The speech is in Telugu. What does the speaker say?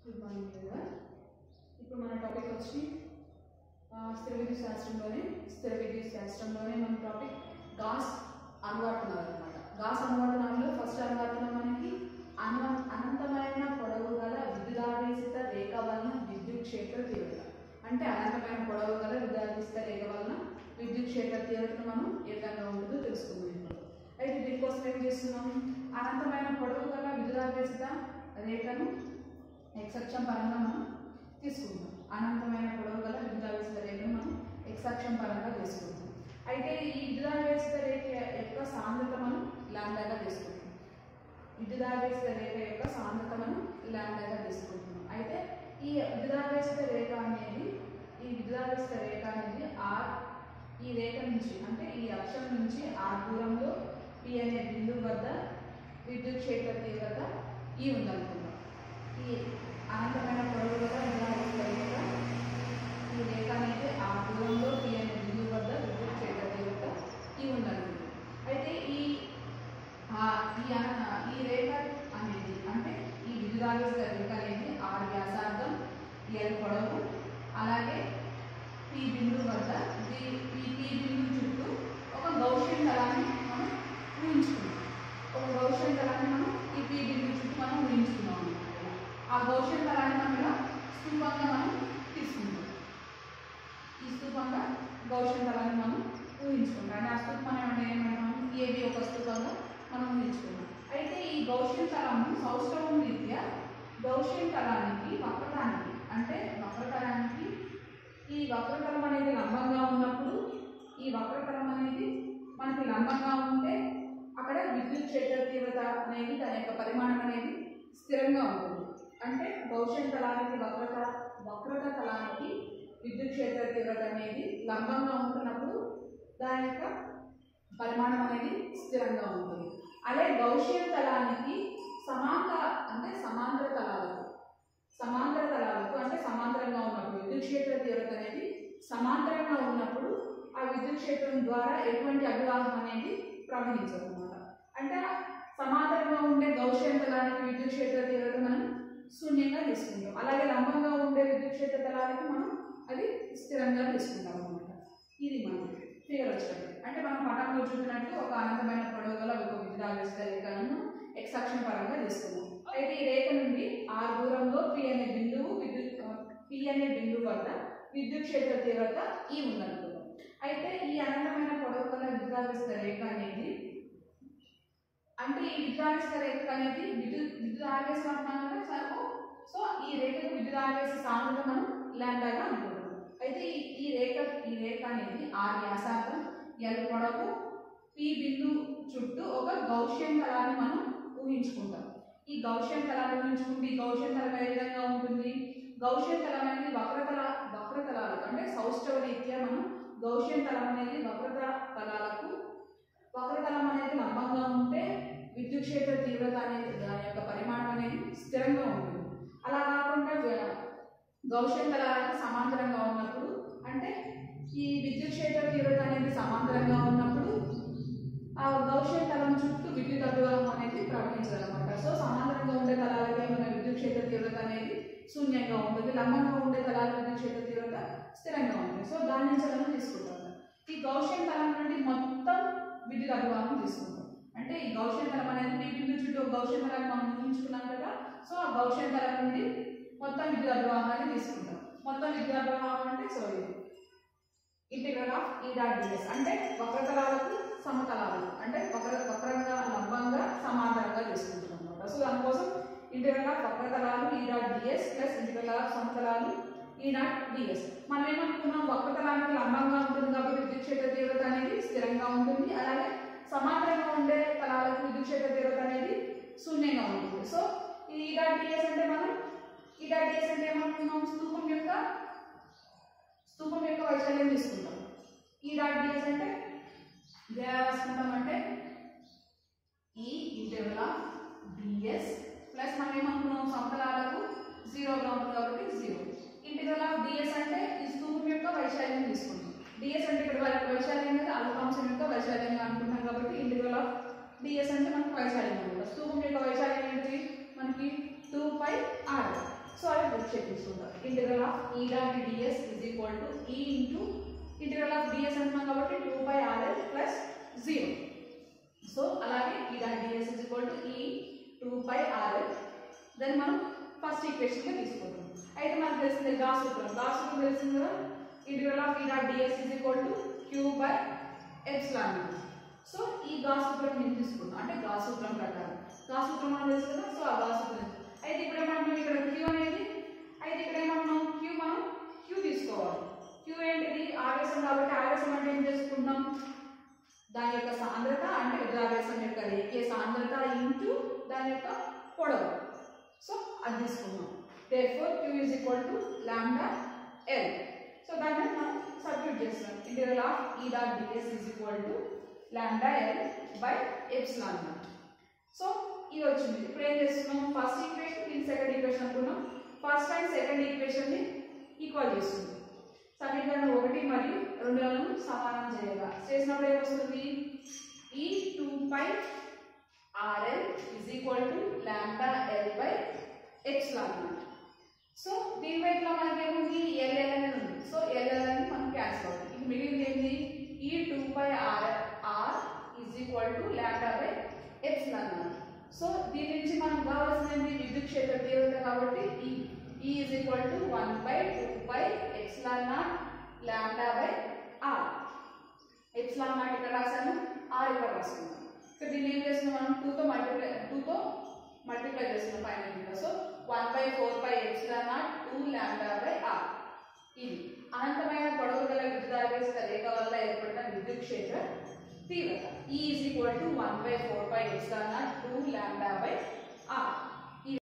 Good morning everyone. ఇప్పుడు మన టాపిక్ వచ్చి ఆ, స్థిర విద్యుత్ శాస్త్రంలోనే స్థిర విద్యుత్ శాస్త్రంలోనే మన టాపిక్ గాస్ అనువర్తనాలు అనమాట గాస్ అనువర్తనాల్లో ఫస్ట్ అనువర్తనం మనకి అన అనంతమైన పొడవు గల విద్యుదావేశిత రేఖ వలన విద్యుత్ క్షేత్ర తీవ్రత అంటే అనంతమైన పొడవు గల విద్యుదావేశిత రేఖ వలన విద్యుత్ క్షేత్ర తీవ్రతను మనం ఏ విధంగా ఉంటుందో తెలుసుకుందాం ఇప్పుడు అయితే దీనికోసం ఏం చేస్తున్నాం అనంతమైన పొడవు గల విద్యుదావేశిత రేఖను ఎక్స్ అక్షం పరంగా మనం తీసుకుంటాం అనంతమైన పొడవు గల విద్యుదావేశిత రేఖను మనం ఎక్స్ అక్షం పరంగా తీసుకుంటాం అయితే ఈ విద్యుదావేశిత రేఖ యొక్క సాంద్రత మనం లాండాగా తీసుకుంటాం విద్యుదావేశిత రేఖ యొక్క సాంద్రత మనం లాండాగా తీసుకుంటున్నాం అయితే ఈ విద్యుదావేశిత రేఖ అనేది ఈ విద్యుదావేశిత రేఖ అనేది ఆర్ ఈ రేఖ నుంచి అంటే ఈ అక్షం నుంచి ఆర్ దూరంలో పి అనే బిందువు వద్ద విద్యుత్ క్షేత్ర తీవ్రత ఈ ఉందనుకుందాం ఈ అనంతమైన పొడవు గల విద్యుదావేశిత రేఖ ఈ రేఖ అనేది ఆ దూరంలో పి అనే బిందువు వద్ద విద్యుత్ క్షేత్ర తీవ్రత ఈ ఉందనుకుందాం అయితే ఈ ఆ ఈ అన- ఈ రేఖ అనేది అంటే ఈ విద్యుదావేశ రేఖ అనేది ఆర్ వ్యాసార్థం ఎల్ పొడవు అలాగే పి బిందువు వద్ద ది ఈ పి బిందువు చుట్టూ ఒక గౌషియన్ తలాన్ని మనం ఊహించుకున్నాం ఒక గౌషియన్ తలాన్ని మనం ఈ పి బిందువు చుట్టూ మనం ఊహించుకున్నాం అన్నమాట. ఆ గౌషియన్ తలాన్ని మనం ఇలా స్థూపంగా మనం తీసుకుంటాం ఈ స్థూపంగా గౌషియన్ తలాన్ని మనం ఊహించుకుంటాం అంటే ఆ స్థూపం అంటే ఏమంటాం ఏది ఒక స్థూపంగా మనం ఊహించుకున్నాం అయితే ఈ గౌషియన్ తలాన్ని సౌష్ఠవం రీత్యా గౌషియన్ తలానికి వక్రతానికి అంటే వక్రతలానికి ఈ వక్రతలం అనేది లంబంగా ఉన్నప్పుడు ఈ వక్రతలం అనేది మనకి లంబంగా ఉంటే అక్కడ విద్యుత్ క్షేత్ర తీవ్రత అనేది దాని యొక్క పరిమాణం అనేది స్థిరంగా ఉంటుంది అంటే భవిష్యత్ తలానికి వక్రత వక్రత తలానికి విద్యుత్ క్షేత్ర తీవ్రత అనేది లంబంగా ఉంటున్నప్పుడు దాని యొక్క పరిమాణం అనేది స్థిరంగా ఉంటుంది అలాగే గౌషియన్ తలానికి సమాంతర అంటే సమాంతర తలాలకు సమాంతర తలాలకు అంటే సమాంతరంగా ఉన్నప్పుడు విద్యుత్ క్షేత్ర తీవ్రత అనేది సమాంతరంగా ఉన్నప్పుడు ఆ విద్యుత్ క్షేత్రం ద్వారా ఎటువంటి అభివాహం అనేది ప్రవహించదు అనమాట అంటే ఆ సమాంతరంగా ఉండే గౌషియన్ తలానికి విద్యుత్ క్షేత్ర తీవ్రత మనం శూన్యంగా తీసుకుంటాం అలాగే లంబంగా ఉండే విద్యుత్ క్షేత్ర తలానికి మనం అది స్థిరంగా తీసుకుంటాం అనమాట ఇది మనం ఫిగర్ వచ్చినట్టు అంటే మనం పటంలో చూపినట్టు ఒక అనంతమైన పొడవు గల ఒక విద్యుదావేశ రేఖను ఎక్స్ అక్షం పరంగా తీసుకున్నాం అయితే ఈ రేఖ నుండి ఆ దూరంలో పి అనే బిందువు విద్యుత్ పి అనే బిందువు వద్ద విద్యుత్ క్షేత్ర తీవ్రత ఈ ఉందనుకుందాం అయితే ఈ అనంతమైన పొడవు గల విద్యుదావేశ రేఖ అనేది అంటే ఈ విద్యుదావేశ రేఖ అనేది విద్యుత్ విద్యుత్ ఆవేశం అంటున్నాం కదా సర్వో సో ఈ రేఖకు విద్యుత్ ఆవేశ సాంద్రత మనం లాండాగా అనుకుంటున్నాం అయితే ఈ ఈ రేఖ ఈ రేఖ అనేది ఆర్ వ్యాసార్థం ఎల్ పొడవు పి బిందు చుట్టూ ఒక గౌషియన్ తలాన్ని మనం ఊహించుకుంటాం ఈ గౌషియన్ తలాన్ని ఊహించుకుంటే ఈ గౌషియన్ తలం ఏ విధంగా ఉంటుంది గౌషియన్ తలం అనేది వక్రతల వక్రతలాలకు అంటే సౌష్ఠవ రీత్యా మనం గౌషియన్ తలం అనేది వక్రత తలాలకు వక్రతలం అనేది లంబంగా ఉంటే విద్యుత్ క్షేత్ర తీవ్రత అనేది దాని యొక్క పరిమాణం అనేది స్థిరంగా ఉంటుంది అలా కాకుండా వ్య- గౌషియన్ తలాలకు సమాంతరంగా ఉన్నప్పుడు అంటే ఈ విద్యుత్ క్షేత్ర తీవ్రత అనేది సమాంతరంగా ఉన్నప్పుడు ఆ గౌషియన్ తలం చుట్టూ విద్యుత్ అభివాహం అనేది ప్రవహించాలన్నమాట సో సమాంతరంగా ఉండే తలాలకి మన విద్యుత్ క్షేత్ర తీవ్రత అనేది శూన్యంగా ఉంటుంది లంబంగా ఉండే తలాల విద్యుత్ క్షేత్ర తీవ్రత స్థిరంగా ఉంటుంది సో దాని నుంచి మనం తీసుకుంటాం ఈ గౌషియన్ తలం నుండి మొత్తం విద్యుత్ అభివాహం తీసుకుంటాం అంటే ఈ గౌషియన్ తలం అనేది మీ బిందు చుట్టూ ఒక గౌషియన్ తలం మనం ఊహించుకున్నాం కదా సో ఆ గౌషియన్ తలం నుండి మొత్తం విద్యుత్ అభివాహాన్ని తీసుకుంటాం మొత్తం విద్యుత్ అభివాహం అంటే సో ఇది integral of E dot ds అంటే వక్రతలాలకు సమతలాలు అంటే వక్ర వక్రంగా లంబంగా సమాంతరంగా తీసుకుంటున్నాం అనమాట సో దానికోసం ఇంటిగ్రల్ ఆఫ్ వక్రతలాలు E dot ds plus integral of సమతలాలు ఈ డాట్ డిఎస్ మనం ఏమనుకున్నాం వక్రతలానికి లంబంగా ఉంటుంది కాబట్టి విద్యుత్ క్షేత్ర తీవ్రత అనేది స్థిరంగా ఉంటుంది అలాగే సమాంతరంగా ఉండే తలాలకు విద్యుత్ క్షేత్ర తీవ్రత అనేది శూన్యంగా ఉంటుంది సో ఈ డాట్ డిఎస్ అంటే మనం ఈ డాట్ డిఎస్ అంటే ఏమనుకున్నాం స్థూపం యొక్క స్థూపం యొక్క వైశాల్యం తీసుకుంటాం ఈ డాట్ డిఎస్ అంటే ఇది ఎలా రాసుకుంటాం అంటే ఈ ఇంటర్వల్ ఆఫ్ డిఎస్ ప్లస్ మనం ఏమనుకున్నాం సమతలాలకు జీరోగా ఉంటుంది కాబట్టి జీరో ఇంటిగ్రల్ ఆఫ్ డిఎస్ అంటే ఈ స్థూపం యొక్క వైశాల్యం తీసుకుంటాం డిఎస్ అంటే ఇక్కడ వాళ్ళ వైశాల్యం కదా అల్పంశం యొక్క వైశాల్యంగా అనుకుంటాం కాబట్టి ఇంటిగ్రల్ ఆఫ్ డిఎస్ అంటే మనకు వైశాల్యం అనమాట స్థూపం యొక్క వైశాల్యం ఏంటి మనకి టూ పై ఆర్ సో అది గుర్తు చేపించుకుంటాం integral of E dot ds is equal to E into integral of ds అంటున్నాం కాబట్టి two by rl plus zero so అలాగే E dot ds is equal to E two by rl then మనం ఫస్ట్ ఈక్వేషన్గా తీసుకుంటాం అయితే మనకు తెలిసింది గా సూత్రం గా సూత్రం తెలిసింది కదా integral of E dot ds is equal to q by epsilon naught so E గా సూత్రం నేను తీసుకున్నాం అంటే గా సూత్రం ప్రకారం గా సూత్రం మనం తెలుసు కదా సో ఆ గా సూత్రం అయితే ఇప్పుడు ఏమంటున్నాం ఇక్కడ క్యూ అనేది అయితే ఇక్కడ ఏమంటున్నాం క్యూ మనం క్యూ తీసుకోవాలి క్యూ ఏంటిది ఆవేశం కాబట్టి ఆవేశం అంటే ఏం చేసుకుంటున్నాం దాని యొక్క సాంద్రత అంటే విద్రావేశం యొక్క రేఖీయ సాంద్రత ఇంటూ దాని యొక్క పొడవు సో అది తీసుకున్నాం therefore q is equal to lambda l so దాన్ని మనం సబ్స్టిట్యూట్ చేస్తాం integral of e dot ds is equal to lambda l by epsilon naught so ఇది వచ్చింది ఇప్పుడు ఏం చేస్తున్నాం ఫస్ట్ ఈక్వేషన్ దీని సెకండ్ ఈక్వేషన్ అనుకున్నాం ఫస్ట్ అండ్ సెకండ్ ఈక్వేషన్ ని ఈక్వల్ చేస్తుంది సమీకరణం ఒకటి మరియు రెండులను సమానం చేయగా చేసినప్పుడు ఏమొస్తుంది E two pi rl is equal to lambda l by epsilon naught so దీని వైపులో మనకి ఏముంది ఎల్ఎల్ అనేది ఉంది సో ఎల్ఎల్ అనేది మనం క్యాన్సిల్ అవుతుంది ఇది మిగిలింది ఏంటి E two pi r r is equal to lambda by epsilon naught so దీని నుంచి మనకు కావాల్సింది విద్యుత్ క్షేత్ర తీవ్రత కాబట్టి E E is equal to one by two by epsilon naught lambda by r epsilon naught ఇక్కడ రాశాను ఆర్ ఇక్కడ రాసుకున్నాం ఇక్కడ దీన్ని ఏం చేస్తున్నాం మనం టూతో మల్టిప్లై టూతో మల్టిప్లై చేస్తున్నాం final so one by four by epsilon naught two lambda by r ఇది అనంతమైన పొడవు గల విద్యుదావేశ రేఖ వల్ల ఏర్పడిన విద్యుత్ క్షేత్ర తీవ్రత E is equal to one by four by epsilon naught two lambda by